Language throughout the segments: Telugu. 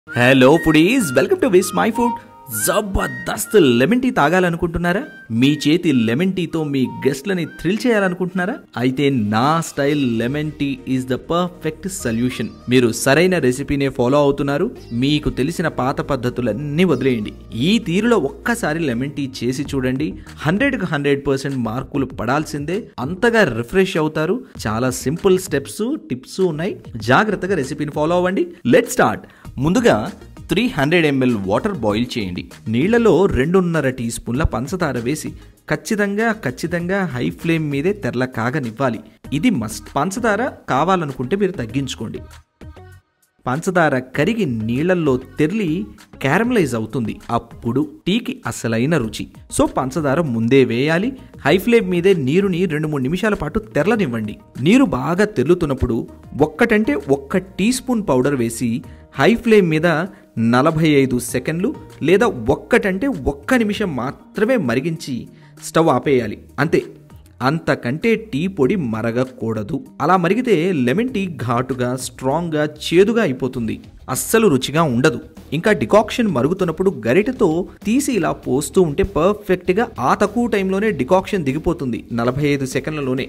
hello foodies welcome to with my food Jabardast lemon tea తాగాలనుకుంటున్నారా మీ చేతి లెమన్ టీతో మీ గెస్ట్లని థ్రిల్ చేయాలనుకుంటున్నారా అయితే నా style lemon tea is the perfect solution మీరు సరైన రెసిపీనే ఫాలో అవుతున్నారు మీకు తెలిసిన పాత పద్ధతులన్నీ వదిలేయండి ఈ తీరులో ఒక్కసారి లెమన్ టీ చేసి చూడండి హండ్రెడ్ కు హండ్రెడ్ పర్సెంట్ మార్కులు పడాల్సిందే అంతగా రిఫ్రెష్ అవుతారు చాలా సింపుల్ స్టెప్స్ టిప్స్ ఉన్నాయి జాగ్రత్తగా రెసిపీని ఫాలో అవ్వండి లెట్ స్టార్ట్ ముందుగా three hundred ML water boil చేయండి నీళ్లలో రెండున్నర టీ స్పూన్ల పంచదార వేసి ఖచ్చితంగా ఖచ్చితంగా హై ఫ్లేమ్ మీదే తెరల కాగనివ్వాలి ఇది మస్ట్ పంచదార కావాలనుకుంటే మీరు తగ్గించుకోండి పంచదార కరిగి నీళ్లలో తెర్లి క్యారమలైజ్ అవుతుంది అప్పుడు టీకి అసలైన రుచి సో పంచదార ముందే వేయాలి హై ఫ్లేమ్ మీదే నీరుని రెండు మూడు నిమిషాల పాటు తెరలనివ్వండి నీరు బాగా తెర్లుతున్నప్పుడు ఒక్కటంటే ఒక్క టీ స్పూన్ పౌడర్ వేసి హై ఫ్లేమ్ మీద నలభై ఐదు సెకండ్లు లేదా ఒక్కటంటే ఒక్క నిమిషం మాత్రమే మరిగించి స్టవ్ ఆపేయాలి అంతే అంతకంటే టీ పొడి మరగకూడదు అలా మరిగితే లెమన్ టీ ఘాటుగా స్ట్రాంగ్గా చేదుగా అయిపోతుంది అస్సలు రుచిగా ఉండదు ఇంకా డికాక్షన్ మరుగుతున్నప్పుడు గరిటెతో తీసి ఇలా పోస్తూ ఉంటే పర్ఫెక్ట్గా ఆ తక్కువ టైంలోనే డికాక్షన్ దిగిపోతుంది నలభై ఐదు సెకండ్లలోనే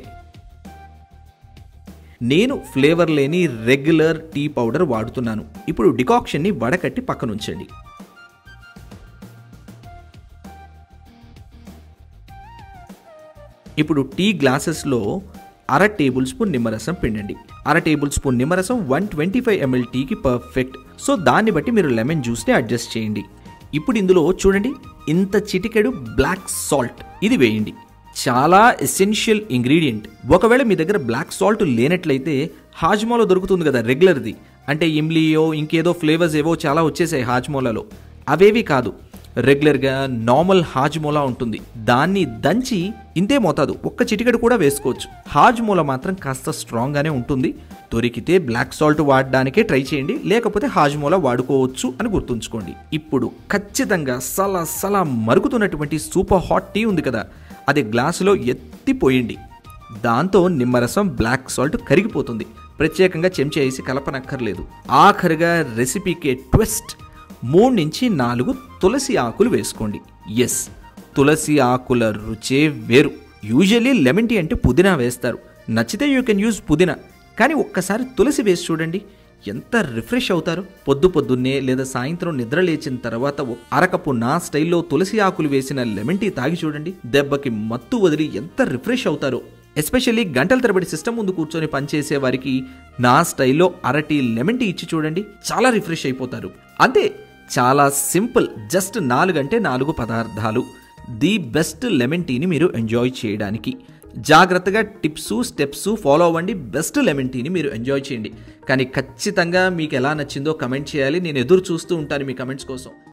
నేను ఫ్లేవర్ లేని రెగ్యులర్ టీ పౌడర్ వాడుతున్నాను ఇప్పుడు డికాక్షన్ని వడకట్టి పక్కనుంచండి ఇప్పుడు టీ గ్లాసెస్లో అర టేబుల్ స్పూన్ నిమ్మరసం పిండండి అర టేబుల్ స్పూన్ నిమ్మరసం వన్ ట్వంటీ ఫైవ్ ఎంఎల్ టీకి పర్ఫెక్ట్ సో దాన్ని బట్టి మీరు లెమన్ జ్యూస్ని అడ్జస్ట్ చేయండి ఇప్పుడు ఇందులో చూడండి ఇంత చిటికెడు బ్లాక్ సాల్ట్ ఇది వేయండి చాలా ఎసెన్షియల్ ఇంగ్రీడియంట్ ఒకవేళ మీ దగ్గర బ్లాక్ సాల్ట్ లేనట్లయితే హాజ్మోలో దొరుకుతుంది కదా రెగ్యులర్ది అంటే ఇమ్లియో ఇంకేదో ఫ్లేవర్స్ ఏవో చాలా వచ్చేసాయి హాజ్మోలాలో అవేవి కాదు రెగ్యులర్గా నార్మల్ హాజ్మోలా ఉంటుంది దాన్ని దంచి ఇంతే మోతాదు ఒక్క చిటికెడు కూడా వేసుకోవచ్చు హాజ్మోలా మాత్రం కాస్త స్ట్రాంగ్గానే ఉంటుంది దొరికితే బ్లాక్ సాల్ట్ వాడడానికే ట్రై చేయండి లేకపోతే హాజ్మోలా వాడుకోవచ్చు అని గుర్తుంచుకోండి ఇప్పుడు ఖచ్చితంగా సలా సలా మరుగుతున్నటువంటి సూపర్ హాట్ టీ ఉంది కదా అది గ్లాసులో ఎత్తిపోయండి దాంతో నిమ్మరసం బ్లాక్ సాల్ట్ కరిగిపోతుంది ప్రత్యేకంగా చెంచా వేసి కలపనక్కర్లేదు ఆఖరిగా రెసిపీకే ట్విస్ట్ మూడు నుంచి నాలుగు తులసి ఆకులు వేసుకోండి ఎస్ తులసి ఆకుల రుచే వేరు యూజువల్లీ లెమన్ టీ అంటే పుదీనా వేస్తారు నచ్చితే యూ కెన్ యూజ్ పుదీనా కానీ ఒక్కసారి తులసి వేసి చూడండి ఎంత రిఫ్రెష్ అవుతారు పొద్దు పొద్దున్నే లేదా సాయంత్రం నిద్ర లేచిన తర్వాత ఒక అరకపు నా స్టైల్లో తులసి ఆకులు వేసిన లెమన్ టీ తాగి చూడండి దెబ్బకి మత్తు వదిలి ఎంత రిఫ్రెష్ అవుతారో ఎస్పెషల్లీ గంటల తరబడి సిస్టమ్ ముందు కూర్చొని పనిచేసే వారికి నా స్టైల్లో అరటి లెమన్ టీ ఇచ్చి చూడండి చాలా రిఫ్రెష్ అయిపోతారు అంతే చాలా సింపుల్ జస్ట్ నాలుగంటే నాలుగు పదార్థాలు ది బెస్ట్ లెమన్ టీని మీరు ఎంజాయ్ చేయడానికి జాగ్రత్తగా టిప్స్ స్టెప్స్ ఫాలో అవ్వండి బెస్ట్ లెమన్ టీని మీరు ఎంజాయ్ చేయండి కానీ ఖచ్చితంగా మీకు ఎలా నచ్చిందో కమెంట్ చేయాలి నేను ఎదురు చూస్తూ ఉంటాను మీ కమెంట్స్ కోసం